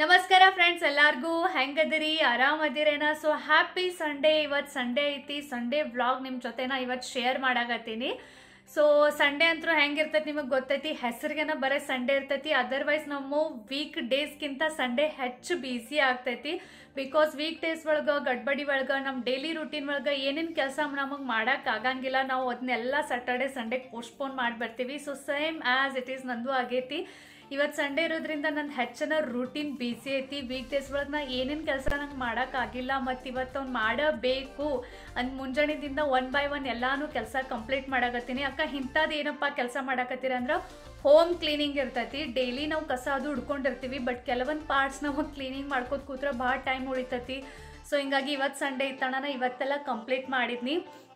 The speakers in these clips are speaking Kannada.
ನಮಸ್ಕಾರ ಫ್ರೆಂಡ್ಸ್ ಎಲ್ಲಾರ್ಗೂ ಹೆಂಗದಿರಿ ಆರಾಮದಿರೇನ ಸೊ ಹ್ಯಾಪಿ ಸಂಡೇ ಇವತ್ತು ಸಂಡೇ ಐತಿ ಸಂಡೇ ವ್ಲಾಗ್ ನಿಮ್ಮ ಜೊತೆನ ಇವತ್ತು ಶೇರ್ ಮಾಡಾಕತ್ತೀನಿ ಸೊ ಸಂಡೇ ಅಂತೂ ಹೆಂಗಿರ್ತೈತಿ ನಿಮಗೆ ಗೊತ್ತೈತಿ ಹೆಸರಿಗೆನ ಬರೀ ಸಂಡೇ ಇರ್ತೈತಿ ಅದರ್ವೈಸ್ ನಮ್ಮ ವೀಕ್ ಡೇಸ್ಗಿಂತ ಸಂಡೇ ಹೆಚ್ಚು ಬಿಸಿ ಆಗ್ತೈತಿ ಬಿಕಾಸ್ ವೀಕ್ ಡೇಸ್ ಒಳಗೆ ಗಡ್ಬಡಿ ಒಳಗೆ ನಮ್ಮ ಡೈಲಿ ರೂಟೀನ್ ಒಳಗೆ ಏನೇನು ಕೆಲಸ ನಮಗೆ ಮಾಡಕ್ ಆಗಂಗಿಲ್ಲ ನಾವು ಅದನ್ನೆಲ್ಲ ಸ್ಯಾಟರ್ಡೆ ಸಂಡೇ ಪೋಸ್ಟ್ಪೋನ್ ಮಾಡಿ ಬರ್ತೀವಿ so same as it is ನಂದು ಆಗೈತಿ ಇವತ್ತು ಸಂಡೇ ಇರೋದ್ರಿಂದ ನನ್ನ ಹೆಚ್ಚಿನ ರೂಟೀನ್ ಬಿಸಿ ಐತಿ ವೀಕ್ ಡೇಸ್ ಒಳಗೆ ನಾ ಏನೇನು ಕೆಲಸ ನಂಗೆ ಮಾಡೋಕ್ಕಾಗಿಲ್ಲ ಮತ್ತು ಇವತ್ತು ಅವ್ನು ಮಾಡಬೇಕು ಅಂದ್ ಮುಂಜಾನೆದಿಂದ ಒನ್ ಬೈ ಒನ್ ಎಲ್ಲಾನು ಕೆಲಸ ಕಂಪ್ಲೀಟ್ ಮಾಡಾಕತ್ತೀನಿ ಅಕ್ಕ ಇಂಥದ್ದು ಏನಪ್ಪ ಕೆಲಸ ಮಾಡಾಕತ್ತೀರ ಅಂದ್ರೆ ಹೋಮ್ ಕ್ಲೀನಿಂಗ್ ಇರ್ತೈತಿ ಡೈಲಿ ನಾವು ಕಸ ಅದು ಹುಡ್ಕೊಂಡಿರ್ತೀವಿ ಬಟ್ ಕೆಲವೊಂದು ಪಾರ್ಟ್ಸ್ ನಾವು ಕ್ಲೀನಿಂಗ್ ಮಾಡ್ಕೋತ ಕೂತ್ರೆ ಭಾಳ ಟೈಮ್ ಉಳಿತೈತಿ ಸೊ ಹಿಂಗಾಗಿ ಇವತ್ತು ಸಂಡೇ ಇತ್ತಣ್ಣ ಇವತ್ತೆಲ್ಲ ಕಂಪ್ಲೀಟ್ ಮಾಡಿದ್ನಿ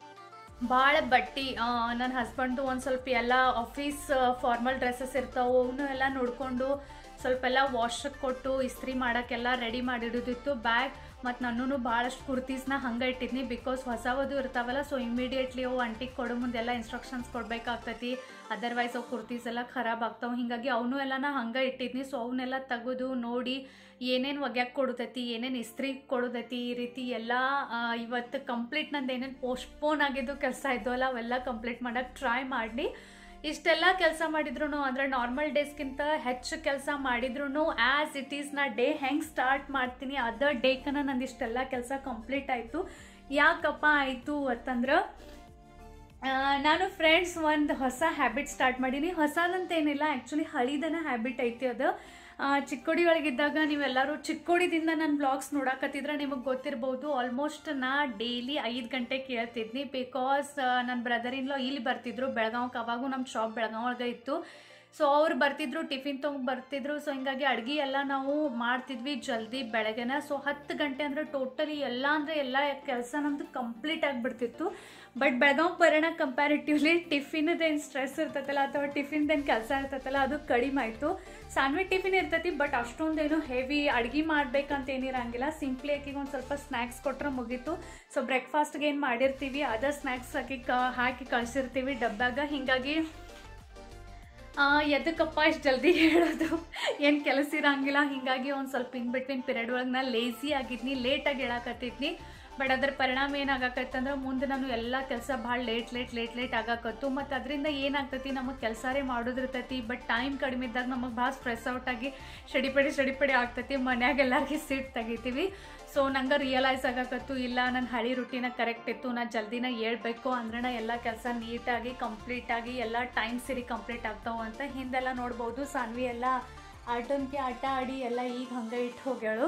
ಭಾಳ ಬಟ್ಟಿ ನನ್ನ ಹಸ್ಬೆಂಡ್ದು ಒಂದು ಸ್ವಲ್ಪ ಎಲ್ಲ ಆಫೀಸ್ ಫಾರ್ಮಲ್ ಡ್ರೆಸ್ಸಸ್ ಇರ್ತಾವೆ ಅವನು ಎಲ್ಲ ನೋಡಿಕೊಂಡು ಸ್ವಲ್ಪ ಎಲ್ಲ ವಾಶಕ್ಕೆ ಕೊಟ್ಟು ಇಸ್ತ್ರಿ ಮಾಡೋಕ್ಕೆಲ್ಲ ರೆಡಿ ಮಾಡಿಡೋದಿತ್ತು ಬ್ಯಾಗ್ ಮತ್ತು ನನ್ನೂ ಭಾಳಷ್ಟು ಕುರ್ತೀಸ್ನ ಹಂಗೆ ಇಟ್ಟಿದ್ನಿ ಬಿಕಾಸ್ ಹೊಸವದು ಇರ್ತಾವಲ್ಲ ಸೊ ಇಮಿಡಿಯೇಟ್ಲಿ ಅವು ಅಂಟಿಗೆ ಕೊಡೋ ಮುಂದೆಲ್ಲ ಇನ್ಸ್ಟ್ರಕ್ಷನ್ಸ್ ಕೊಡಬೇಕಾಗ್ತೈತಿ ಅದರ್ವೈಸ್ ಅವು ಕುರ್ತೀಸ್ ಎಲ್ಲ ಖರಾಬ್ ಆಗ್ತಾವೆ ಹಿಂಗಾಗಿ ಅವನು ಎಲ್ಲ ನಾ ಹಂಗೆ ಇಟ್ಟಿದ್ನಿ ಸೊ ಅವನ್ನೆಲ್ಲ ತೆಗೆದು ನೋಡಿ ಏನೇನು ಒಗ್ಯಾಕೆ ಕೊಡುತೈತಿ ಏನೇನು ಇಸ್ತ್ರಿ ಕೊಡುದೈತಿ ಈ ರೀತಿ ಎಲ್ಲ ಆ, ಇವತ್ತು ಕಂಪ್ಲೀಟ್ ನಂದು ಏನೇನು ಪೋಸ್ಟ್ಪೋನ್ ಆಗಿದ್ದು ಕೆಲಸ ಇದ್ದವಲ್ಲ ಅವೆಲ್ಲ ಕಂಪ್ಲೀಟ್ ಮಾಡೋಕ್ಕೆ ಟ್ರೈ ಮಾಡಿ ಇಷ್ಟೆಲ್ಲ ಕೆಲಸ ಮಾಡಿದ್ರು ಅಂದರೆ ನಾರ್ಮಲ್ ಡೇಸ್ಗಿಂತ ಹೆಚ್ಚು ಕೆಲಸ ಮಾಡಿದ್ರು ಆ್ಯಸ್ ಇಟ್ ಈಸ್ ನಾ ಡೇ ಹೆಂಗೆ ಸ್ಟಾರ್ಟ್ ಮಾಡ್ತೀನಿ ಅದ ಡೇಕನ ನಂದು ಇಷ್ಟೆಲ್ಲ ಕೆಲಸ ಕಂಪ್ಲೀಟ್ ಆಯಿತು ಯಾಕಪ್ಪ ಆಯಿತು ಅಂತಂದ್ರೆ ಆ, ನಾನು ಫ್ರೆಂಡ್ಸ್ ಒಂದು ಹೊಸ ಹ್ಯಾಬಿಟ್ ಸ್ಟಾರ್ಟ್ ಮಾಡೀನಿ ಹೊಸದಂತೇನಿಲ್ಲ ಆ್ಯಕ್ಚುಲಿ ಹಳಿದನ ಹ್ಯಾಬಿಟ್ ಐತಿ ಅದು ಆ, ಚಿಕ್ಕೋಡಿ ಒಳಗಿದ್ದಾಗ ನೀವೆಲ್ಲರೂ ಚಿಕ್ಕೋಡಿದಿಂದ ನನ್ನ ಬ್ಲಾಗ್ಸ್ ನೋಡಕತ್ತಿದ್ರೆ ನಿಮಗೆ ಗೊತ್ತಿರ್ಬೋದು ಆಲ್ಮೋಸ್ಟ್ ನಾ ಡೈಲಿ ಐದು ಗಂಟೆ ಕೇಳ್ತಿದ್ನಿ ಬಿಕಾಸ್ ನನ್ನ ಬ್ರದರ್ ಇನ್ಲೋ ಇಲ್ಲಿ ಬರ್ತಿದ್ರು ಬೆಳಗಾವ್ಗೆ ಅವಾಗೂ ನಮ್ಮ ಶಾಪ್ ಬೆಳಗಾವ್ ಒಳಗೆ ಇತ್ತು ಸೊ ಅವ್ರು ಬರ್ತಿದ್ರು ಟಿಫಿನ್ ತೊಗೊಂಡು ಬರ್ತಿದ್ರು ಸೊ ಹಿಂಗಾಗಿ ಅಡುಗೆ ಎಲ್ಲ ನಾವು ಮಾಡ್ತಿದ್ವಿ ಜಲ್ದಿ ಬೆಳಗ್ಗೆನ ಸೊ ಹತ್ತು ಗಂಟೆ ಅಂದರೆ ಟೋಟಲಿ ಎಲ್ಲ ಅಂದರೆ ಎಲ್ಲ ಕೆಲಸ ನಮ್ಮದು ಕಂಪ್ಲೀಟ್ ಆಗಿಬಿಡ್ತಿತ್ತು ಬಟ್ ಬೆಳಗಾವ್ ಬರೋಣ ಕಂಪ್ಯಾರಿಟಿವ್ಲಿ ಟಿಫಿನ್ದೇನು ಸ್ಟ್ರೆಸ್ ಇರ್ತೈತಲ್ಲ ಅಥವಾ ಟಿಫಿನ್ದೇನು ಕೆಲಸ ಇರ್ತೈತಲ್ಲ ಅದು ಕಡಿಮೆ ಆಯಿತು ಸಾನ್ವಿ ಟಿಫಿನ್ ಇರ್ತೈತಿ ಬಟ್ ಅಷ್ಟೊಂದೇನು ಹೆವಿ ಅಡುಗೆ ಮಾಡ್ಬೇಕಂತ ಏನಿರಂಗಿಲ್ಲ ಸಿಂಪ್ಲಿ ಆಕಿಗೆ ಒಂದು ಸ್ವಲ್ಪ ಸ್ನ್ಯಾಕ್ಸ್ ಕೊಟ್ರೆ ಮುಗೀತು ಸೊ ಬ್ರೇಕ್ಫಾಸ್ಟ್ಗೆ ಏನು ಮಾಡಿರ್ತೀವಿ ಅದ ಸ್ನ್ಯಾಕ್ಸ್ ಹಾಕಿ ಕ ಹಾಕಿ ಕಳಿಸಿರ್ತೀವಿ ಡಬ್ಬಾಗ ಹಿಂಗಾಗಿ ಆ, ಎದಕ್ಕಪ್ಪ ಇಷ್ಟು ಜಲ್ದಿ ಹೇಳೋದು ಏನು ಕೆಲಸ ಇರಂಗಿಲ್ಲ ಹಿಂಗಾಗಿ ಒಂದು ಸ್ವಲ್ಪ ಇನ್ ಬಿಟ್ವೀನ್ ಪೀರಿಯಡ್ ಒಳಗೆ ನಾನು ಲೇಸಿ ಆಗಿದ್ನಿ ಲೇಟಾಗಿ ಹೇಳಕತ್ತಿದ್ನಿ ಬಟ್ ಅದ್ರ ಪರಿಣಾಮ ಏನಾಗತ್ತೈತೆ ಅಂದ್ರೆ ಮುಂದೆ ನಾನು ಎಲ್ಲ ಕೆಲಸ ಭಾಳ ಲೇಟ್ ಲೇಟ್ ಲೇಟ್ ಲೇಟ್ ಆಗಾಕತ್ತು ಮತ್ತು ಅದರಿಂದ ಏನಾಗ್ತೈತಿ ನಮಗೆ ಕೆಲಸರೇ ಮಾಡೋದಿರ್ತೈತಿ ಬಟ್ ಟೈಮ್ ಕಡಿಮೆ ಇದ್ದಾಗ ನಮಗೆ ಭಾಳ ಸ್ಟ್ರೆಸ್ ಔಟ್ ಆಗಿ ಶಡಿಪಡಿ ಶಡಿಪಡಿ ಆಗ್ತೈತಿ ಮನ್ಯಾಗ ಎಲ್ಲರಿಗೆ ಸೀಟ್ ತೆಗಿತೀವಿ ಸೊ ನಂಗೆ ರಿಯಲೈಸ್ ಆಗಾಕತ್ತು ಇಲ್ಲ ನನ್ನ ಹಳಿ ರುಟೀನ ಕರೆಕ್ಟ್ ಇತ್ತು ನಾ ಜಲ್ದಿನ ಹೇಳ್ಬೇಕು ಅಂದ್ರೆ ನಾ ಎಲ್ಲ ಕೆಲಸ ನೀಟಾಗಿ ಕಂಪ್ಲೀಟಾಗಿ ಎಲ್ಲ ಟೈಮ್ ಸಿರಿ ಕಂಪ್ಲೀಟ್ ಆಗ್ತಾವೆ ಅಂತ ಹಿಂದೆಲ್ಲ ನೋಡ್ಬೋದು ಸಾನ್ವಿ ಎಲ್ಲ ಆಟೋನ್ಗೆ ಆಟ ಆಡಿ ಎಲ್ಲ ಈಗ ಹಂಗೆ ಇಟ್ಟು ಹೋಗ್ಯಾಳು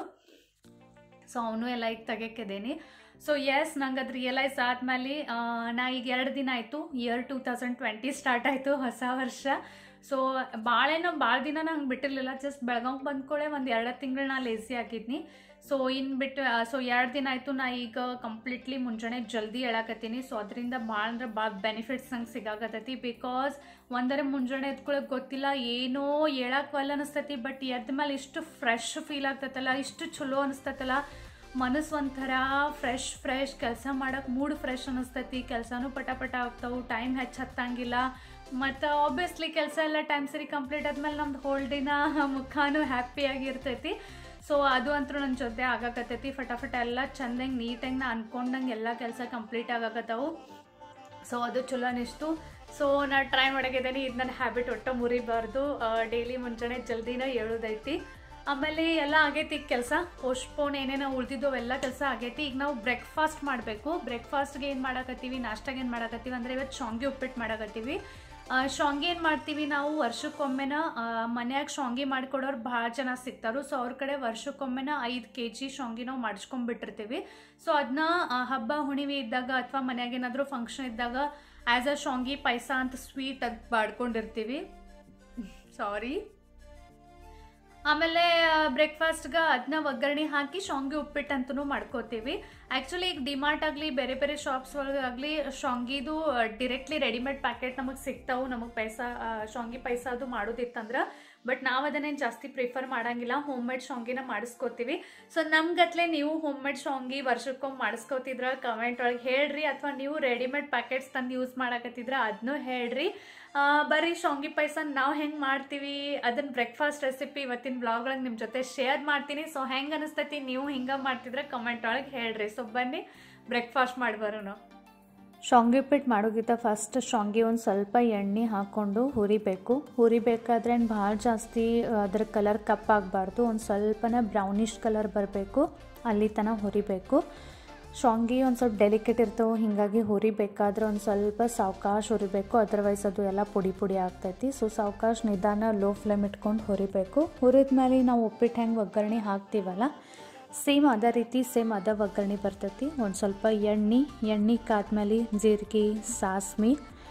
ಸೊ ಅವನು ಎಲ್ಲ ಈಗ ತೆಗಿಯಕಿದ್ದೀನಿ ಸೊ ಎಸ್ ನಂಗೆ ಅದು ರಿಯಲೈಸ್ ಆದ್ಮೇಲೆ ಆ, ನಾ ಈಗ ಎರಡು ದಿನ ಆಯಿತು year two thousand twenty start ಆಯಿತು ಹೊಸ ವರ್ಷ ಸೊ ಭಾಳೇನೋ ಭಾಳ ದಿನ ನಂಗೆ ಬಿಟ್ಟಿರಲಿಲ್ಲ ಜಸ್ಟ್ ಬೆಳಗಾವ್ಗೆ ಬಂದ್ಕೊಳ್ಳೆ ಒಂದು ಎರಡು ತಿಂಗಳು ನಾ ಲೇಸಿ ಆಗಿದ್ನಿ ಸೊ ಇನ್ನು ಬಿಟ್ಟು ಸೊ ಎರಡು ದಿನ ಆಯಿತು ನಾ ಈಗ ಕಂಪ್ಲೀಟ್ಲಿ ಮುಂಜಾನೆ ಜಲ್ದಿ ಹೇಳಕತ್ತೀನಿ ಸೊ ಅದರಿಂದ ಭಾಳ ಅಂದ್ರೆ ಭಾಳ ಬೆನಿಫಿಟ್ಸ್ ನಂಗೆ ಸಿಗಾಕತ್ತೈತಿ ಬಿಕಾಸ್ ಒಂದರೆ ಮುಂಜಾನೆ ಎದ್ಕೊಳಕ್ಕೆ ಗೊತ್ತಿಲ್ಲ ಏನೋ ಹೇಳಕ್ಕೆ ಅನಿಸ್ತೈತಿ ಬಟ್ ಎದ್ದ ಮೇಲೆ ಇಷ್ಟು ಫ್ರೆಶ್ ಫೀಲ್ ಆಗ್ತೈತಲ್ಲ ಇಷ್ಟು ಚಲೋ ಅನಿಸ್ತೈತಲ್ಲ ಮನಸ್ಸು ಒಂಥರ ಫ್ರೆಶ್ ಫ್ರೆಶ್ ಕೆಲಸ ಮಾಡೋಕೆ ಮೂಡ್ ಫ್ರೆಶ್ ಅನಿಸ್ತೈತಿ ಕೆಲಸನೂ ಪಟ ಪಟ ಆಗ್ತಾವು ಟೈಮ್ ಹೆಚ್ಚು ಹತ್ತಂಗಿಲ್ಲ ಮತ್ತು ಆಬ್ವಿಯಸ್ಲಿ ಕೆಲಸ ಎಲ್ಲ ಟೈಮ್ ಸರಿ ಕಂಪ್ಲೀಟ್ ಆದ್ಮೇಲೆ ನಮ್ದು ಹೋಲ್ ದಿನ ಮುಖನೂ ಹ್ಯಾಪಿಯಾಗಿರ್ತೈತಿ ಸೊ ಅದು ಅಂತೂ ನನ್ನ ಜೊತೆ ಆಗಾಕತ್ತೈತಿ ಫಟಾಫಟ ಎಲ್ಲ ಚಂದಂಗೆ ನೀಟಾಗಿ ನಾ ಅನ್ಕೊಂಡಂಗೆ ಎಲ್ಲ ಕೆಲಸ ಕಂಪ್ಲೀಟ್ ಆಗಾಕತ್ತವು ಸೊ ಅದು ಚಲೋ ಅನಿಸ್ತು ಸೊ ನಾ ಟ್ರೈ ಮಾಡಾಕಿದ್ದೀನಿ ಇದು ನನ್ನ ಹ್ಯಾಬಿಟ್ ಒಟ್ಟು ಮುರಿಬಾರ್ದು ಡೈಲಿ ಮುಂಜಾನೆ ಜಲ್ದಿನ ಹೇಳೋದೈತಿ ಆಮೇಲೆ ಎಲ್ಲ ಆಗೈತಿ ಈಗ ಕೆಲಸ ಪೋಸ್ಟ್ಪೋನ್ ಏನೇನೋ ಉಳಿದಿದ್ದು ಅವೆಲ್ಲ ಕೆಲಸ ಆಗೈತಿ ಈಗ ನಾವು ಬ್ರೇಕ್ಫಾಸ್ಟ್ ಮಾಡಬೇಕು ಬ್ರೇಕ್ಫಾಸ್ಟ್ಗೆ ಏನು ಮಾಡಾಕತ್ತೀವಿ ನಾಷ್ಟಾಗೆ ಏನು ಮಾಡಾಕತ್ತೀವಿ ಅಂದರೆ ಇವತ್ತು ಶಾಂಗಿ ಉಪ್ಪಿಟ್ಟು ಮಾಡಾಕತ್ತೀವಿ ಆ, ಶಾಂಗಿ ಏನು ಮಾಡ್ತೀವಿ ನಾವು ವರ್ಷಕ್ಕೊಮ್ಮೆನ ಮನ್ಯಾಗ ಶಾಂಗಿ ಮಾಡಿಕೊಡೋರು ಭಾಳ ಜನ ಸಿಗ್ತಾರು ಸೊ ಅವ್ರ ಕಡೆ ವರ್ಷಕ್ಕೊಮ್ಮೆನ ಐದು ಕೆ ಜಿ ಶಾಂಗಿ ನಾವು ಮಾಡಿಸ್ಕೊಂಡ್ಬಿಟ್ಟಿರ್ತೀವಿ ಸೊ ಅದನ್ನ ಹಬ್ಬ ಹುಣಿವೆ ಇದ್ದಾಗ ಅಥವಾ ಮನ್ಯಾಗ ಏನಾದರೂ ಫಂಕ್ಷನ್ ಇದ್ದಾಗ ಆ್ಯಸ್ ಅ ಶಾಂಗಿ ಪಾಯಸ ಅಂತ ಸ್ವೀಟ್ ಅದು ಮಾಡ್ಕೊಂಡಿರ್ತೀವಿ ಸಾರಿ ಆಮೇಲೆ ಬ್ರೇಕ್ಫಾಸ್ಟ್ಗೆ ಅದನ್ನ ಒಗ್ಗರಣೆ ಹಾಕಿ ಶಾಂಗಿ ಉಪ್ಪಿಟ್ಟು ಅಂತೂ ಮಾಡ್ಕೋತೀವಿ ಆ್ಯಕ್ಚುಲಿ ಈಗ ಡಿಮಾರ್ಟ್ ಆಗಲಿ ಬೇರೆ ಬೇರೆ ಶಾಪ್ಸ್ ಒಳಗಾಗಲಿ ಶಾಂಗಿದು ಡಿರೆಕ್ಟ್ಲಿ ರೆಡಿಮೇಡ್ ಪ್ಯಾಕೆಟ್ ನಮಗೆ ಸಿಗ್ತಾವು ನಮಗೆ ಪೈಸ ಆ, ಶಾಂಗಿ ಪೈಸ ಅದು ಮಾಡೋದಿತ್ತಂದ್ರೆ ಬಟ್ ನಾವು ಅದನ್ನೇನು ಜಾಸ್ತಿ ಪ್ರಿಫರ್ ಮಾಡಂಗಿಲ್ಲ ಹೋಮ್ ಮೇಡ್ ಶಾಂಗಿನ ಮಾಡಿಸ್ಕೋತೀವಿ ಸೊ ನಮ್ಗತ್ಲೆ ನೀವು ಹೋಮ್ ಮೇಡ್ ಶಾಂಗಿ ವರ್ಷಕ್ಕೊಮ್ಮೆ ಮಾಡಿಸ್ಕೋತಿದ್ರ ಕಮೆಂಟ್ ಒಳಗೆ ಹೇಳ್ರಿ ಅಥವಾ ನೀವು ರೆಡಿಮೇಡ್ ಪ್ಯಾಕೆಟ್ಸ್ ತಂದು ಯೂಸ್ ಮಾಡಕತ್ತಿದ್ರ ಅದನ್ನೂ ಹೇಳ್ರಿ ಆ, ಬರೀ ಶಾಂಗಿ ಪಾಯಸ ನಾವು ಹೆಂಗೆ ಮಾಡ್ತೀವಿ ಅದನ್ನ ಬ್ರೇಕ್ಫಾಸ್ಟ್ ರೆಸಿಪಿ ಇವತ್ತಿನ ಬ್ಲಾಗ್ ಒಳಗೆ ನಿಮ್ಮ ಜೊತೆ ಶೇರ್ ಮಾಡ್ತೀನಿ ಸೊ ಹೆಂಗೆ ಅನಿಸ್ತೈತಿ ನೀವು ಹಿಂಗೆ ಮಾಡ್ತಿದ್ರೆ ಕಮೆಂಟ್ ಒಳಗೆ ಹೇಳ್ರಿ ಸೊ ಬನ್ನಿ ಬ್ರೇಕ್ಫಾಸ್ಟ್ ಮಾಡಿ ಬರೋಣ ಶಾವ್ಗೆ ಉಪ್ಪಿಟ್ಟು ಮಾಡೋಕ್ಕಿಂತ ಫಸ್ಟ್ ಶಾವ್ಗೆ ಒಂದು ಸ್ವಲ್ಪ ಎಣ್ಣೆ ಹಾಕ್ಕೊಂಡು ಹುರಿಬೇಕು ಹುರಿಬೇಕಾದ್ರೆ ಭಾಳ ಜಾಸ್ತಿ ಅದ್ರ ಕಲರ್ ಕಪ್ಪಾಗಬಾರ್ದು ಒಂದು ಸ್ವಲ್ಪನ ಬ್ರೌನಿಷ್ ಕಲರ್ ಬರಬೇಕು ಅಲ್ಲಿ ತನಕ ಹುರಿಬೇಕು ಶಾವ್ಗೆ ಒಂದು ಸ್ವಲ್ಪ ಡೆಲಿಕೇಟ್ ಇರ್ತವೆ ಹೀಗಾಗಿ ಹುರಿಬೇಕಾದ್ರೆ ಒಂದು ಸ್ವಲ್ಪ ಸಾವಕಾಶ ಹುರಿಬೇಕು ಅದರ್ವೈಸ್ ಅದು ಎಲ್ಲ ಪುಡಿ ಪುಡಿ ಆಗ್ತೈತಿ ಸೊ ಸಾವಕಾಶ ನಿಧಾನ ಲೋ ಫ್ಲೇಮ್ ಇಟ್ಕೊಂಡು ಹುರಿಬೇಕು ಹುರಿದ್ಮೇಲೆ ನಾವು ಉಪ್ಪಿಟ್ಟು ಹೆಂಗೆ ಒಗ್ಗರಣೆ ಹಾಕ್ತೀವಲ್ಲ ಸೇಮ್ ಅದೇ ರೀತಿ ಸೇಮ್ ಅದೇ ಒಗ್ಗರಣೆ ಬರ್ತೈತಿ ಒಂದು ಸ್ವಲ್ಪ ಎಣ್ಣೆ ಎಣ್ಣೆ ಕಾದ್ಮೇಲೆ ಜೀರಿಗೆ ಸಾಸ್ಮಿ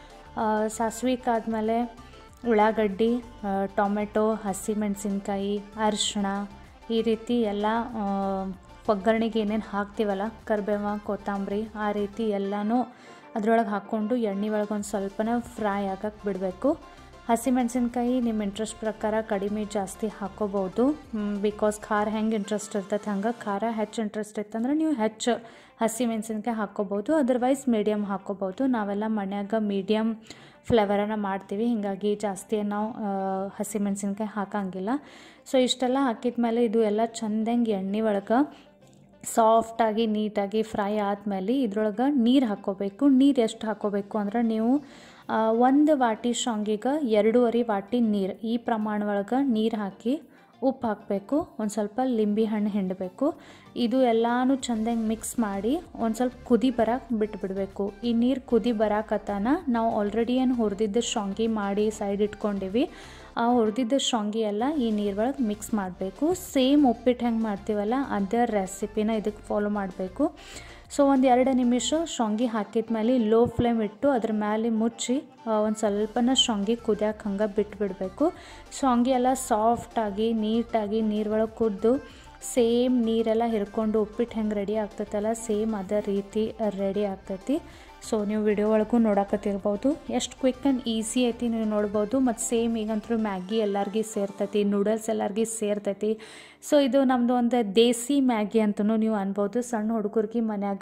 ಸಾಸ್ವಿ ಕಾದ್ಮೇಲೆ ಉಳ್ಳಾಗಡ್ಡಿ ಆ, ಟೊಮೆಟೊ ಹಸಿಮೆಣಸಿನ್ಕಾಯಿ ಅರಿಶಿಣ ಈ ರೀತಿ ಎಲ್ಲ ಆ, ಒಗ್ಗರಣೆಗೆ ಏನೇನು ಹಾಕ್ತೀವಲ್ಲ ಕರಿಬೇವ ಕೊತ್ತಂಬರಿ ಆ ರೀತಿ ಎಲ್ಲನೂ ಅದ್ರೊಳಗೆ ಹಾಕ್ಕೊಂಡು ಎಣ್ಣೆ ಒಳಗೆ ಒಂದು ಸ್ವಲ್ಪನ ಫ್ರೈ ಆಗಕ್ಕೆ ಬಿಡಬೇಕು ಹಸಿಮೆಣಸಿನ್ಕಾಯಿ ನಿಮ್ಮ ಇಂಟ್ರೆಸ್ಟ್ ಪ್ರಕಾರ ಕಡಿಮೆ ಜಾಸ್ತಿ ಹಾಕೋಬೋದು ಬಿಕಾಸ್ ಖಾರ ಹೆಂಗೆ ಇಂಟ್ರೆಸ್ಟ್ ಇರ್ತೈತೆ ಹಂಗೆ ಖಾರ ಹೆಚ್ಚು ಇಂಟ್ರೆಸ್ಟ್ ಇತ್ತಂದ್ರೆ ನೀವು ಹೆಚ್ಚು ಹಸಿಮೆಣಸಿನ್ಕಾಯಿ ಹಾಕ್ಕೋಬೋದು ಅದರ್ವೈಸ್ ಮೀಡಿಯಮ್ ಹಾಕ್ಕೋಬೋದು ನಾವೆಲ್ಲ ಮನ್ಯಾಗ ಮೀಡಿಯಮ್ ಫ್ಲೇವರನ್ನು ಮಾಡ್ತೀವಿ ಹೀಗಾಗಿ ಜಾಸ್ತಿ ನಾವು ಹಸಿಮೆಣಸಿನ್ಕಾಯಿ ಹಾಕಂಗಿಲ್ಲ ಸೊ ಇಷ್ಟೆಲ್ಲ ಹಾಕಿದ್ಮೇಲೆ ಇದು ಎಲ್ಲ ಚಂದಂಗೆ ಎಣ್ಣೆ ಒಳಗೆ ಸಾಫ್ಟಾಗಿ ನೀಟಾಗಿ ಫ್ರೈ ಆದಮೇಲೆ ಇದ್ರೊಳಗೆ ನೀರು ಹಾಕ್ಕೋಬೇಕು ನೀರು ಎಷ್ಟು ಹಾಕ್ಕೋಬೇಕು ಅಂದ್ರೆ ನೀವು ಆ, ಒಂದು ವಾಟಿ ಶಾಂಗಿಗೆ ಎರಡೂವರೆ ವಾಟಿ ನೀರು ಈ ಪ್ರಮಾಣ ಒಳಗೆ ನೀರು ಹಾಕಿ ಉಪ್ಪು ಹಾಕಬೇಕು ಒಂದು ಸ್ವಲ್ಪ ಲಿಂಬೆ ಹಣ್ಣು ಹಿಂಡಬೇಕು ಇದು ಎಲ್ಲನೂ ಚಂದಂಗೆ ಮಿಕ್ಸ್ ಮಾಡಿ ಒಂದು ಸ್ವಲ್ಪ ಕುದಿ ಬರಕ್ಕೆ ಬಿಟ್ಬಿಡಬೇಕು ಈ ನೀರು ಕುದಿ ಬರಾಕತ್ತಾನ ನಾವು ಆಲ್ರೆಡಿ ಏನು ಹುರಿದಿದ್ದ ಶಾಂಗಿ ಮಾಡಿ ಸೈಡ್ ಇಟ್ಕೊಂಡಿವಿ ಆ ಹುರಿದಿದ್ದ ಶಾಂಗಿ ಎಲ್ಲ ಈ ನೀರೊಳಗೆ ಮಿಕ್ಸ್ ಮಾಡಬೇಕು ಸೇಮ್ ಉಪ್ಪಿಟ್ಟು ಹೆಂಗೆ ಮಾಡ್ತೀವಲ್ಲ ಅದೇ ರೆಸಿಪಿನ ಇದಕ್ಕೆ ಫಾಲೋ ಮಾಡಬೇಕು ಸೊ ಒಂದು ಎರಡು ನಿಮಿಷ ಶಾಂಗಿ ಹಾಕಿದ್ಮೇಲೆ ಲೋ ಫ್ಲೇಮ್ ಇಟ್ಟು ಅದ್ರ ಮೇಲೆ ಮುಚ್ಚಿ ಒಂದು ಸ್ವಲ್ಪನ ಶಾಂಗಿ ಕುದಿಯಕ್ಕೆ ಹಂಗೆ ಬಿಟ್ಬಿಡಬೇಕು ಶಾಂಗಿ ಎಲ್ಲ ಸಾಫ್ಟಾಗಿ ನೀಟಾಗಿ ನೀರೊಳಗೆ ಕುದ್ದು ಸೇಮ್ ನೀರೆಲ್ಲ ಹಿರ್ಕೊಂಡು ಉಪ್ಪಿಟ್ಟು ಹೆಂಗೆ ರೆಡಿ ಆಗ್ತೈತಲ್ಲ ಸೇಮ್ ಅದೇ ರೀತಿ ರೆಡಿ ಆಗ್ತೈತಿ ಸೊ ನೀವು ವಿಡಿಯೋ ಒಳಗೂ ನೋಡಕತ್ತಿರ್ಬೋದು ಎಷ್ಟು ಕ್ವಿಕ್ ಆ್ಯಂಡ್ ಈಸಿ ಐತಿ ನೀವು ನೋಡ್ಬೋದು ಮತ್ತು ಸೇಮ್ ಈಗಂತೂ ಮ್ಯಾಗಿ ಎಲ್ಲರಿಗೂ ಸೇರ್ತೈತಿ ನೂಡಲ್ಸ್ ಎಲ್ಲರಿಗೂ ಸೇರ್ತೈತಿ ಸೊ ಇದು ನಮ್ಮದು ಒಂದು ದೇಸಿ ಮ್ಯಾಗಿ ಅಂತಲೂ ನೀವು ಅನ್ಬೋದು ಸಣ್ಣ ಹುಡುಗರಿಗೆ ಮನ್ಯಾಗ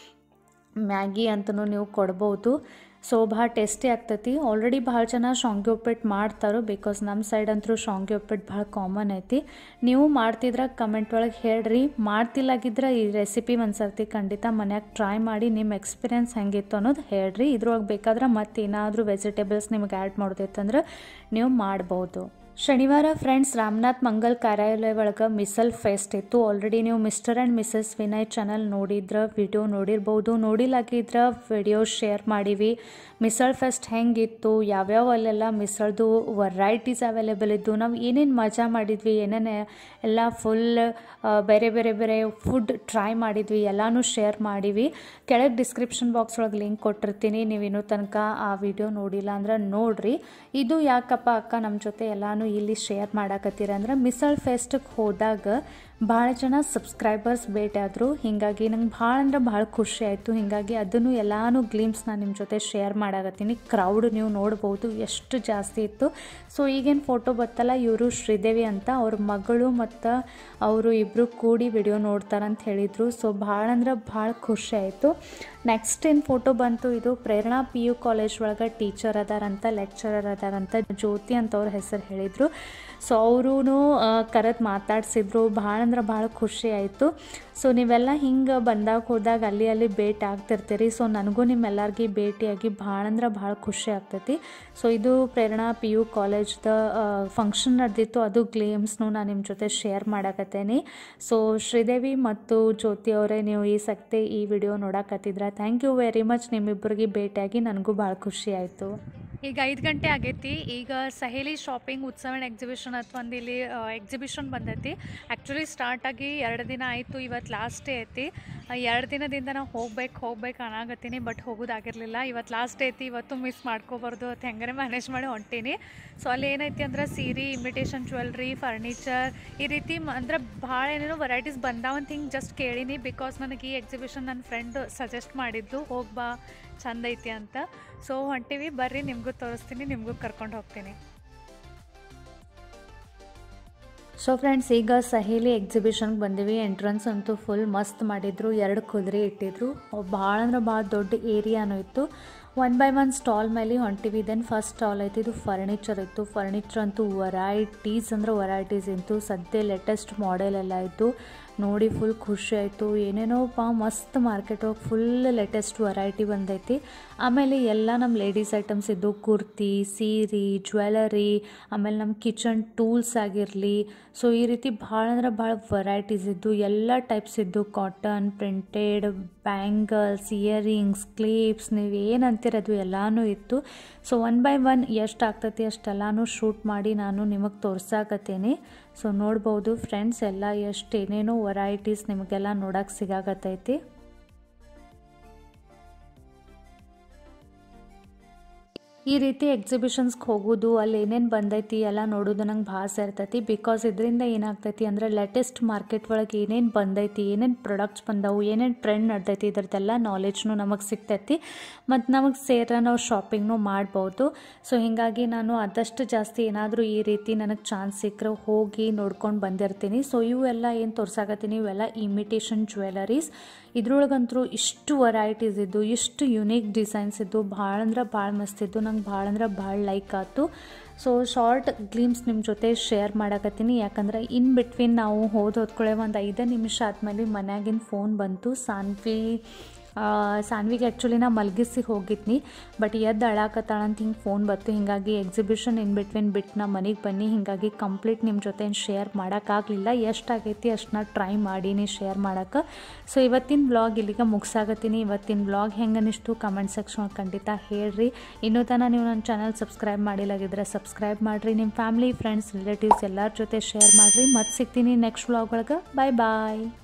ಮ್ಯಾಗಿ ಅಂತಲೂ ನೀವು ಕೊಡ್ಬೋದು ಸೊ ಭಾಳ ಟೇಸ್ಟಿ ಆಗ್ತೈತಿ ಆಲ್ರೆಡಿ ಭಾಳ ಜನ ಶಾವ್ಗೆ ಉಪ್ಪಿಟ್ಟು ಮಾಡ್ತಾರೋ ಬಿಕಾಸ್ ನಮ್ಮ ಸೈಡ್ ಅಂತೂ ಶಾವ್ಗೆ ಉಪ್ಪಿಟ್ಟು ಭಾಳ ಕಾಮನ್ ಐತಿ ನೀವು ಮಾಡ್ತಿದ್ರೆ ಕಮೆಂಟ್ ಒಳಗೆ ಹೇಳ್ರಿ ಮಾಡ್ತಿಲ್ಲಾಗಿದ್ರೆ ಈ ರೆಸಿಪಿ ಒಂದು ಸರ್ತಿ ಖಂಡಿತ ಮನ್ಯಾಗ ಟ್ರೈ ಮಾಡಿ ನಿಮ್ಮ ಎಕ್ಸ್ಪೀರಿಯನ್ಸ್ ಹೆಂಗಿತ್ತು ಅನ್ನೋದು ಹೇಳ್ರಿ ಇದ್ರೊಳಗೆ ಬೇಕಾದ್ರೆ ಮತ್ತೆ ಏನಾದರೂ ವೆಜಿಟೇಬಲ್ಸ್ ನಿಮ್ಗೆ ಆ್ಯಡ್ ಮಾಡೋದೈತಂದ್ರೆ ನೀವು ಮಾಡ್ಬೋದು ಶನಿವಾರ ಫ್ರೆಂಡ್ಸ್ ರಾಮನಾಥ್ ಮಂಗಲ್ ಕಾರ್ಯಾಲಯ ಒಳಗೆ ಮಿಸಲ್ ಫೆಸ್ಟ್ ಇತ್ತು ಆಲ್ರೆಡಿ ನೀವು Mr and Mrs Vinay channel ನೋಡಿದ್ರೆ ವಿಡಿಯೋ ನೋಡಿರ್ಬೋದು ನೋಡಿಲಾಗಿದ್ರೆ ವಿಡಿಯೋ ಶೇರ್ ಮಾಡೀವಿ ಮಿಸಲ್ ಫೆಸ್ಟ್ ಹೆಂಗಿತ್ತು ಯಾವ್ಯಾವ ಅಲ್ಲೆಲ್ಲ ಮಿಸಳ್ದು ವೆರೈಟೀಸ್ ಅವೈಲೇಬಲ್ ಇದ್ದು ನಾವು ಏನೇನು ಮಜಾ ಮಾಡಿದ್ವಿ ಏನೇನು ಎಲ್ಲ ಫುಲ್ ಬೇರೆ ಬೇರೆ ಬೇರೆ ಫುಡ್ ಟ್ರೈ ಮಾಡಿದ್ವಿ ಎಲ್ಲನೂ ಶೇರ್ ಮಾಡೀವಿ ಕೆಳಗೆ ಡಿಸ್ಕ್ರಿಪ್ಷನ್ ಬಾಕ್ಸ್ ಒಳಗೆ ಲಿಂಕ್ ಕೊಟ್ಟಿರ್ತೀನಿ ನೀವು ಇನ್ನೂ ತನಕ ಆ ವಿಡಿಯೋ ನೋಡಿಲ್ಲ ಅಂದ್ರೆ ನೋಡ್ರಿ ಇದು ಯಾಕಪ್ಪ ಅಕ್ಕ ನಮ್ಮ ಜೊತೆ ಎಲ್ಲಾನು ಇಲ್ಲಿ ಶೇರ್ ಮಾಡಾಕತ್ತೀರ ಅಂದ್ರೆ ಮಿಸಲ್ ಫೆಸ್ಟಿಗೆ ಹೋದಾಗ ಭಾಳ ಜನ ಸಬ್ಸ್ಕ್ರೈಬರ್ಸ್ ಭೇಟಿಯಾದರು ಹೀಗಾಗಿ ನಂಗೆ ಭಾಳ ಅಂದ್ರೆ ಭಾಳ ಖುಷಿ ಆಯಿತು ಹೀಗಾಗಿ ಅದನ್ನು ಎಲ್ಲಾನು ಗ್ಲಿಮ್ಸ್ ನಾನು ನಿಮ್ಮ ಜೊತೆ ಶೇರ್ ಮಾಡಾಕತ್ತೀನಿ ಕ್ರೌಡ್ ನೀವು ನೋಡ್ಬೋದು ಎಷ್ಟು ಜಾಸ್ತಿ ಇತ್ತು ಸೊ ಈಗೇನು ಫೋಟೋ ಬತ್ತಲ್ಲ ಇವರು ಶ್ರೀದೇವಿ ಅಂತ ಅವ್ರ ಮಗಳು ಮತ್ತು ಅವರು ಇಬ್ಬರು ಕೂಡಿ ವಿಡಿಯೋ ನೋಡ್ತಾರಂತ ಹೇಳಿದರು ಸೊ ಭಾಳ ಅಂದ್ರೆ ಭಾಳ ಖುಷಿ ಆಯಿತು ನೆಕ್ಸ್ಟ್ ಏನು ಫೋಟೋ ಬಂತು ಇದು ಪ್ರೇರಣಾ ಪಿ ಯು ಕಾಲೇಜ್ ಒಳಗೆ ಟೀಚರ್ ಅದಾರಂತ ಲೆಕ್ಚರರ್ ಅದಾರಂತ ಜ್ಯೋತಿ ಅಂತ ಅವ್ರ ಹೆಸರು ಹೇಳಿದರು ಸೊ ಅವರು ಕರೆದು ಮಾತಾಡ್ಸಿದ್ರು ಭಾಳ ಅಂದ್ರೆ ಭಾಳ ಖುಷಿ ಆಯಿತು ಸೊ ನೀವೆಲ್ಲ ಹಿಂಗೆ ಬಂದಾಗ ಹೋದಾಗ ಅಲ್ಲಿ ಅಲ್ಲಿ ಭೇಟಿ ಆಗ್ತಿರ್ತೀರಿ ಸೊ ನನಗೂ ನಿಮ್ಮೆಲ್ಲರಿಗೆ ಭೇಟಿಯಾಗಿ ಭಾಳ ಅಂದ್ರೆ ಭಾಳ ಖುಷಿ ಆಗ್ತೈತಿ ಸೊ ಇದು ಪ್ರೇರಣಾ ಪಿ ಯು ಕಾಲೇಜ್ದ ಫಂಕ್ಷನ್ ನಡೆದಿತ್ತು ಅದು ಗ್ಲೇಮ್ಸ್ನು ನಾನು ನಿಮ್ಮ ಜೊತೆ ಶೇರ್ ಮಾಡಕತ್ತೇನೆ ಸೊ ಶ್ರೀದೇವಿ ಮತ್ತು ಜ್ಯೋತಿ ಅವರೇ ನೀವು ಈ ಸಕ್ತೆ ಈ ವಿಡಿಯೋ ನೋಡಕತ್ತಿದ್ರ ಥ್ಯಾಂಕ್ ಯು ವೆರಿ ಮಚ್ ನಿಮ್ಮಿಬ್ಬರಿಗೆ ಭೇಟಿಯಾಗಿ ನನಗೂ ಭಾಳ ಖುಷಿ ಆಯಿತು ಈಗ ಐದು ಗಂಟೆ ಆಗೈತಿ ಈಗ Saheli shopping Utsav and exhibition ಅಥವಾ ಒಂದು ಇಲ್ಲಿ ಎಕ್ಸಿಬಿಷನ್ ಬಂದೈತಿ ಆ್ಯಕ್ಚುಲಿ ಸ್ಟಾರ್ಟ್ ಆಗಿ ಎರಡು ದಿನ ಆಯಿತು ಇವತ್ತು ಲಾಸ್ಟ್ ಡೇ ಐತಿ ಎರಡು ದಿನದಿಂದ ನಾವು ಹೋಗ್ಬೇಕು ಹೋಗ್ಬೇಕು ಅನ್ನಾಗತ್ತೀನಿ ಬಟ್ ಹೋಗೋದಾಗಿರಲಿಲ್ಲ ಇವತ್ತು ಲಾಸ್ಟ್ ಡೇ ಐತಿ ಇವತ್ತು ಮಿಸ್ ಮಾಡ್ಕೋಬಾರ್ದು ಅದು ಹೆಂಗಾರೆ ಮ್ಯಾನೇಜ್ ಮಾಡಿ ಹೊಂಟೀನಿ ಸೊ ಅಲ್ಲಿ ಏನೈತಿ ಅಂದ್ರೆ ಸೀರೆ ಇಮಿಟೇಷನ್ ಜ್ಯುವೆಲ್ರಿ ಫರ್ನಿಚರ್ ಈ ರೀತಿ ಮ- ಅಂದ್ರೆ ಭಾಳ ಏನೇನೋ ವೆರೈಟೀಸ್ ಬಂದಾವಂತ ಹಿಂಗೆ ಜಸ್ಟ್ ಕೇಳೀನಿ ಬಿಕಾಸ್ ನನಗೆ ಈ ಎಕ್ಸಿಬಿಷನ್ ನನ್ನ ಫ್ರೆಂಡ್ ಸಜೆಸ್ಟ್ ಮಾಡಿದ್ದು ಹೋಗ್ಬಾ ಚಂದ ಐತಿ ಅಂತ ಸೊ ಹೊಂಟೀವಿ ಬರ್ರಿ ನಿಮಗೂ ತೋರಿಸ್ತೀನಿ ನಿಮಗೂ ಕರ್ಕೊಂಡು ಹೋಗ್ತೀನಿ ಸೊ ಫ್ರೆಂಡ್ಸ್ ಈಗ ಸಹೇಲಿ ಎಕ್ಸಿಬಿಷನ್ಗೆ ಬಂದಿವಿ ಎಂಟ್ರೆನ್ಸ್ ಅಂತೂ ಫುಲ್ ಮಸ್ತ್ ಮಾಡಿದ್ರು ಎರಡು ಕುದುರೆ ಇಟ್ಟಿದ್ರು ಭಾಳ ಅಂದ್ರೆ ಭಾಳ ದೊಡ್ಡ ಏರಿಯಾನು ಇತ್ತು ಒನ್ ಬೈ ಒನ್ ಸ್ಟಾಲ್ ಮೇಲೆ ಹೊಂಟಿವಿ ದೆನ್ ಫಸ್ಟ್ ಸ್ಟಾಲ್ ಐತಿ ಇದು ಫರ್ನಿಚರ್ ಇತ್ತು ಫರ್ನಿಚರ್ ಅಂತೂ ವೆರೈಟೀಸ್ ಅಂದ್ರೆ ವೆರೈಟೀಸ್ ಇತ್ತು ಸದ್ಯ ಲೇಟೆಸ್ಟ್ ಮಾಡೆಲ್ ಎಲ್ಲ ಇತ್ತು ನೋಡಿ ಫುಲ್ ಖುಷಿ ಆಯಿತು ಏನೇನೋ ಪಾ ಮಸ್ತ್ ಮಾರ್ಕೆಟ್ ಒಳಗೆ ಫುಲ್ ಲೇಟೆಸ್ಟ್ ವೆರೈಟಿ ಬಂದೈತಿ ಆಮೇಲೆ ಎಲ್ಲ ನಮ್ಮ ಲೇಡೀಸ್ ಐಟಮ್ಸ್ ಇದ್ದು ಕುರ್ತಿ ಸೀರೆ ಜ್ಯುವೆಲರಿ ಆಮೇಲೆ ನಮ್ಮ ಕಿಚನ್ ಟೂಲ್ಸ್ ಆಗಿರಲಿ ಸೊ ಈ ರೀತಿ ಭಾಳ ಅಂದ್ರೆ ಭಾಳ ವೆರೈಟೀಸ್ ಇದ್ದು ಎಲ್ಲ ಟೈಪ್ಸ್ ಇದ್ದು cotton printed bangles earrings clips ನೀವು ಏನು ಅಂತೀರದು ಎಲ್ಲನೂ ಇತ್ತು ಸೊ ಒನ್ ಬೈ ಒನ್ ಎಷ್ಟು ಆಗ್ತೈತಿ ಅಷ್ಟೆಲ್ಲನೂ ಶೂಟ್ ಮಾಡಿ ನಾನು ನಿಮಗೆ ತೋರ್ಸಾಕತ್ತೀನಿ ಸೊ ನೋಡ್ಬೋದು ಫ್ರೆಂಡ್ಸ್ ಎಲ್ಲ ಎಷ್ಟು ಏನೇನೋ ವೆರೈಟೀಸ್ ನಿಮಗೆಲ್ಲ ನೋಡೋಕೆ ಸಿಗಾಕತ್ತೈತಿ ಈ ರೀತಿ ಎಕ್ಸಿಬಿಷನ್ಸ್ಗೆ ಹೋಗೋದು ಅಲ್ಲಿ ಏನೇನು ಬಂದೈತಿ ಎಲ್ಲ ನೋಡೋದು ನಂಗೆ ಭಾಳ ಸೇರ್ತೈತಿ ಬಿಕಾಸ್ ಇದರಿಂದ ಏನಾಗ್ತೈತಿ ಅಂದ್ರೆ ಲೇಟೆಸ್ಟ್ ಮಾರ್ಕೆಟ್ ಒಳಗೆ ಏನೇನು ಬಂದೈತಿ ಏನೇನು ಪ್ರಾಡಕ್ಟ್ಸ್ ಬಂದವು ಏನೇನು ಟ್ರೆಂಡ್ ನಡ್ದೈತಿ ಇದ್ರದ್ದೆಲ್ಲ ನಾಲೆಜ್ನು ನಮಗೆ ಸಿಗ್ತೈತಿ ಮತ್ತು ನಮಗೆ ಸೇರ ನಾವು ಶಾಪಿಂಗ್ನು ಮಾಡ್ಬೋದು ಸೊ ಹೀಗಾಗಿ ನಾನು ಆದಷ್ಟು ಜಾಸ್ತಿ ಏನಾದರೂ ಈ ರೀತಿ ನನಗೆ ಚಾನ್ಸ್ ಸಿಕ್ಕರೆ ಹೋಗಿ ನೋಡ್ಕೊಂಡು ಬಂದಿರ್ತೀನಿ ಸೊ ಇವೆಲ್ಲ ಏನು ತೋರ್ಸಾಕತ್ತೀನಿ ಇವೆಲ್ಲ ಇಮಿಟೇಷನ್ ಜ್ಯುವೆಲರೀಸ್ ಇದ್ರೊಳಗಂತೂ ಇಷ್ಟು ವೆರೈಟೀಸ್ ಇದ್ದು ಇಷ್ಟು ಯುನೀಕ್ ಡಿಸೈನ್ಸ್ ಇದ್ದು ಭಾಳ ಅಂದ್ರೆ ಭಾಳ ಮಸ್ತ್ ಇದ್ದು ನಂಗೆ ಭಾಳ ಅಂದ್ರೆ ಭಾಳ ಲೈಕ್ ಆಯ್ತು ಸೊ ಶಾರ್ಟ್ ಗ್ಲೀಮ್ಸ್ ನಿಮ್ಮ ಜೊತೆ ಶೇರ್ ಮಾಡಕತ್ತೀನಿ ಯಾಕಂದ್ರೆ ಇನ್ ಬಿಟ್ವೀನ್ ನಾವು ಹೋದ ಹೊತ್ಕೊಳ್ಳೆ ಒಂದು ಐದು ನಿಮಿಷ ಆದಮೇಲೆ ಮನ್ಯಾಗಿನ ಫೋನ್ ಬಂತು ಸಾನ್ವಿ ಸಾನ್ವಿಗೆ ಆ್ಯಕ್ಚುಲಿ ನಾ ಮಲಗಿಸಿ ಹೋಗಿದ್ನಿ ಬಟ್ ಎದ್ದು ಅಳಾಕತ್ತಾಳ ಅಂತ ಹಿಂಗೆ ಫೋನ್ ಬಂತು ಹೀಗಾಗಿ ಎಕ್ಸಿಬಿಷನ್ ಇನ್ ಬಿಟ್ವೀನ್ ಬಿಟ್ಟು ನಾ ಮನೆಗೆ ಬನ್ನಿ ಹೀಗಾಗಿ ಕಂಪ್ಲೀಟ್ ನಿಮ್ಮ ಜೊತೆ ಶೇರ್ ಮಾಡೋಕ್ಕಾಗಲಿಲ್ಲ ಎಷ್ಟಾಗೈತಿ ಅಷ್ಟನ್ನ ಟ್ರೈ ಮಾಡೀನಿ ಶೇರ್ ಮಾಡೋಕ್ಕೆ ಸೊ ಇವತ್ತಿನ ಬ್ಲಾಗ್ ಇಲ್ಲಿಗೆ ಮುಗಿಸಾಗತ್ತೀನಿ ಇವತ್ತಿನ ಬ್ಲಾಗ್ ಹೆಂಗೆ ಅನಿಸ್ತು ಕಮೆಂಟ್ ಸೆಕ್ಷನ್ ಖಂಡಿತ ಹೇಳ್ರಿ ಇನ್ನೂ ತನಕ ನೀವು ನನ್ನ ಚಾನಲ್ ಸಬ್ಸ್ಕ್ರೈಬ್ ಮಾಡಿಲ್ಲಾಗಿದ್ರೆ ಸಬ್ಸ್ಕ್ರೈಬ್ ಮಾಡಿರಿ ನಿಮ್ಮ ಫ್ಯಾಮ್ಲಿ ಫ್ರೆಂಡ್ಸ್ ರಿಲೇಟಿವ್ಸ್ ಎಲ್ಲರ ಜೊತೆ ಶೇರ್ ಮಾಡಿರಿ ಮತ್ತೆ ಸಿಗ್ತೀನಿ ನೆಕ್ಸ್ಟ್ ಬ್ಲಾಗ್ ಒಳಗೆ ಬಾಯ್ ಬಾಯ್